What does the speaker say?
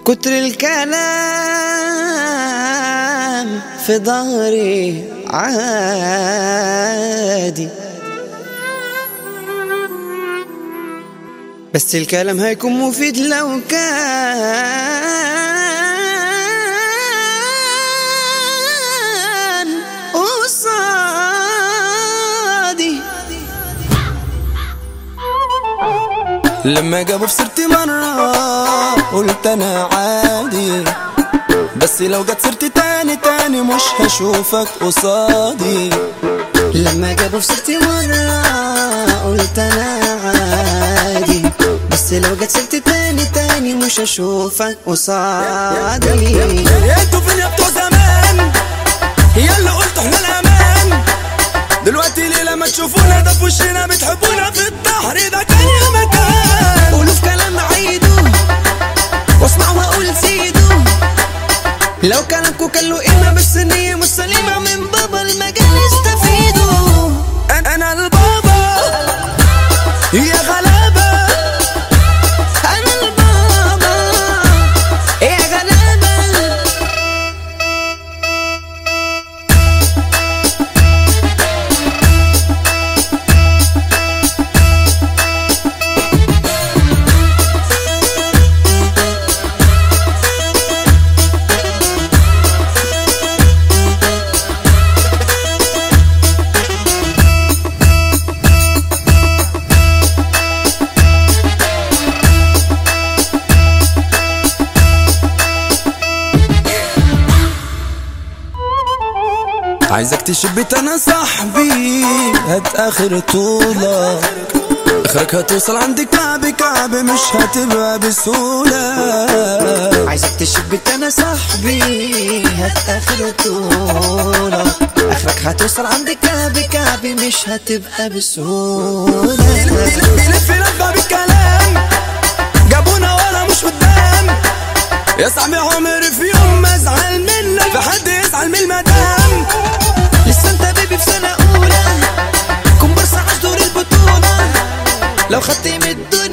كتر الكلام في ظهري عادي بس الكلام هيكون مفيد لو كان قصادي لما جابوا في سيرتي مرة قلت انا عادي بس لو جت سيرتي تاني تاني مش هشوفك قصادي لما جابوا في سيرتي مرة قلت أنا عادي بس لو جت سيرتي تاني تاني مش هشوفك قصادي انتوا فين يا بتوع زمان هي اللي قلتوا احنا الامان دلوقتي ليه لما تشوفونا ده في وشنا بتحبونا في الظهر ده كان يا مكان قولوا في كلام عيدوا واسمعوا واقول سيدوا لو كلامكوا كان له قيمة بس النية مش سليمة من بابا المجال استفيدوا انا انا البابا يا غلابه أنا البابا يا غلابة عايزك تشبت انا صاحبي هات اخر طولك اخرك هتوصل عند كعب كعب مش هتبقى بسهولة عايزك تشبك انا صاحبي هات اخر طولة اخرك هتوصل عند كعب كعب مش هتبقى بسهولة بيلف بيلف لفة بالكلام جابونا ولا مش قدام يا صاحبي عمري في يوم ما ازعل منك في حد يزعل من المدام لسه انت بيبي في سنة اولى كومبارس عاش دور البطولة لو خدت من الدنيا